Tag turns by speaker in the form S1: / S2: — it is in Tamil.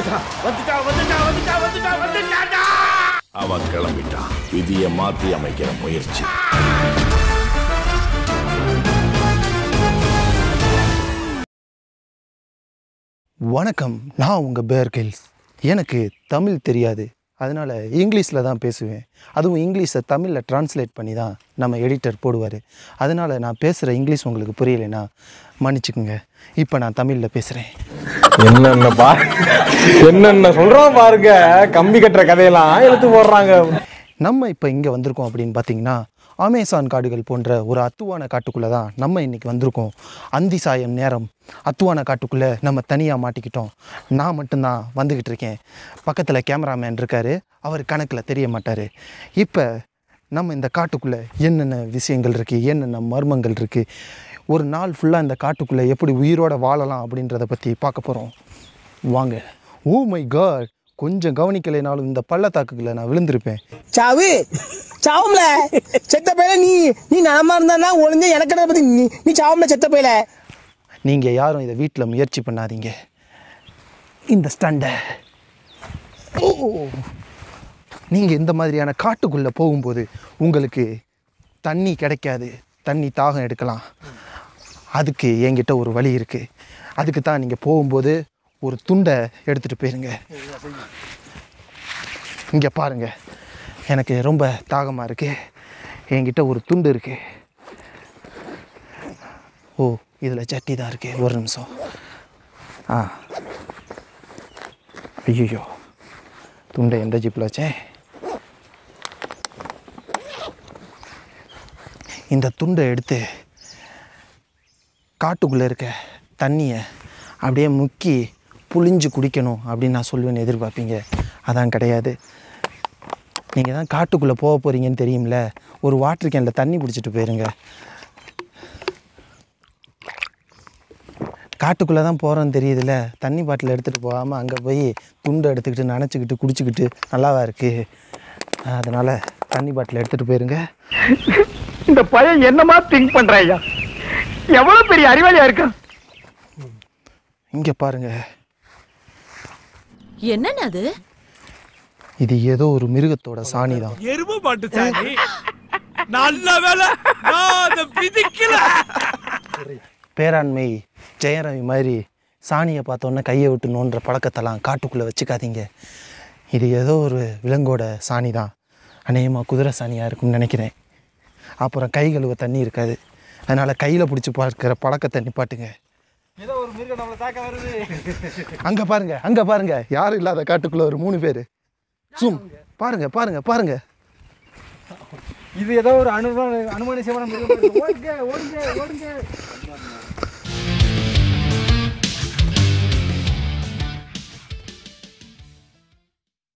S1: வந்துட்டா வந்துட்டா வந்துட்டா வந்துட்டா வந்துட்டாடா
S2: அவன் கிளம்பிட்டான் விதியை மாத்தி அமைக்கிற முயற்சி
S3: வணக்கம் நான் உங்கள் பேர் கில்ஸ் எனக்கு தமிழ் தெரியாது அதனால் இங்கிலீஷில் தான் பேசுவேன் அதுவும் இங்கிலீஷை தமிழில் ட்ரான்ஸ்லேட் பண்ணி தான் நம்ம எடிட்டர் போடுவார் அதனால் நான் பேசுகிற இங்கிலீஷ் உங்களுக்கு புரியலைன்னா மன்னிச்சுக்குங்க இப்போ நான் தமிழில் பேசுகிறேன்
S4: என்னென்ன பா என்னென்ன சொல்றான் பாருங்க கம்பி கட்டுற கதையெல்லாம் எடுத்து போடுறாங்க
S3: நம்ம இப்போ இங்கே வந்திருக்கோம் அப்படின்னு பார்த்தீங்கன்னா அமேசான் காடுகள் போன்ற ஒரு அத்துவான காட்டுக்குள்ளே தான் நம்ம இன்றைக்கி வந்திருக்கோம் அந்தி சாயம் நேரம் அத்துவான காட்டுக்குள்ளே நம்ம தனியாக மாட்டிக்கிட்டோம் நான் மட்டும்தான் வந்துக்கிட்டு இருக்கேன் பக்கத்தில் கேமராமேன் இருக்கார் அவர் கணக்கில் தெரிய மாட்டார் இப்போ நம்ம இந்த காட்டுக்குள்ளே என்னென்ன விஷயங்கள் இருக்குது என்னென்ன மர்மங்கள் இருக்குது ஒரு நாள் ஃபுல்லாக இந்த காட்டுக்குள்ளே எப்படி உயிரோட வாழலாம் அப்படின்றத பற்றி பார்க்க போகிறோம் வாங்க ஓ மை காட் கொஞ்சம் கவனிக்கலைனாலும் இந்த பள்ளத்தாக்குகளை நான் விழுந்திருப்பேன்
S5: சாவு சாவும்ல செத்த பையல நீ நீ நலமா இருந்தா ஒளிஞ்ச எனக்கு என்னடா பத்தி நீ நீ சாவும்ல செத்த பையல
S3: நீங்கள் யாரும் இதை வீட்டில் முயற்சி பண்ணாதீங்க இந்த ஸ்டண்டை ஓ நீங்கள் இந்த மாதிரியான காட்டுக்குள்ளே போகும்போது உங்களுக்கு தண்ணி கிடைக்காது தண்ணி தாகம் எடுக்கலாம் அதுக்கு என்கிட்ட ஒரு வழி இருக்குது அதுக்கு தான் நீங்கள் போகும்போது ஒரு துண்டை எடுத்துகிட்டு போயிருங்க இங்கே பாருங்கள் எனக்கு ரொம்ப தாகமாக இருக்குது என்கிட்ட ஒரு துண்டு இருக்குது ஓ இதில் சட்டி தான் இருக்கு ஒரு நிமிஷம் ஆ ஐயோ துண்டை எந்த ஜிப்பில் வச்சேன் இந்த துண்டை எடுத்து காட்டுக்குள்ளே இருக்க தண்ணியை அப்படியே முக்கி புளிஞ்சு குடிக்கணும் அப்படின்னு நான் சொல்லுவேன்னு எதிர்பார்ப்பீங்க அதான் கிடையாது நீங்கள் தான் காட்டுக்குள்ளே போக போகிறீங்கன்னு தெரியும்ல ஒரு வாட்டர் கேனில் தண்ணி பிடிச்சிட்டு போயிருங்க காட்டுக்குள்ளே தான் போகிறோன்னு தெரியுதுல்ல தண்ணி பாட்டில் எடுத்துகிட்டு போகாமல் அங்கே போய் துண்டை எடுத்துக்கிட்டு நனைச்சிக்கிட்டு குடிச்சிக்கிட்டு நல்லாவா இருக்குது அதனால் தண்ணி பாட்டில் எடுத்துகிட்டு போயிருங்க
S6: இந்த பையன் என்னமா திங்க் பண்ற ஐயா எவ்வளவு பெரிய அறிவாளியா இருக்கான்
S3: இங்கே பாருங்க
S7: என்னன்னு அது
S3: இது ஏதோ ஒரு மிருகத்தோட சாணி தான்
S1: எருமை மாட்டு சாணி நல்ல வேலை நான் அதை விதிக்கல
S3: பேராண்மை ஜெயரவி மாதிரி சாணியை பார்த்தோன்னே கையை விட்டு நோன்ற பழக்கத்தெல்லாம் காட்டுக்குள்ளே வச்சுக்காதீங்க இது ஏதோ ஒரு விலங்கோட சாணி தான் அநேகமாக குதிரை சாணியாக இருக்கும்னு நினைக்கிறேன் அப்புறம் கை கழுவ தண்ணி இருக்காது அதனால் கையில் பிடிச்சி பார்க்குற பழக்கத்தை நிப்பாட்டுங்க
S4: ஏதோ ஒரு மிருகம் நம்மளை தாக்க வருது
S3: அங்கே பாருங்க அங்கே பாருங்க யாரும் இல்லாத காட்டுக்குள்ளே ஒரு மூணு பேர் சும் பாருங்க பாருங்க பாருங்க
S4: இது ஏதோ ஒரு அனுமான அனுமான சிவனம் மிருகம் ஓடுங்க ஓடுங்க ஓடுங்க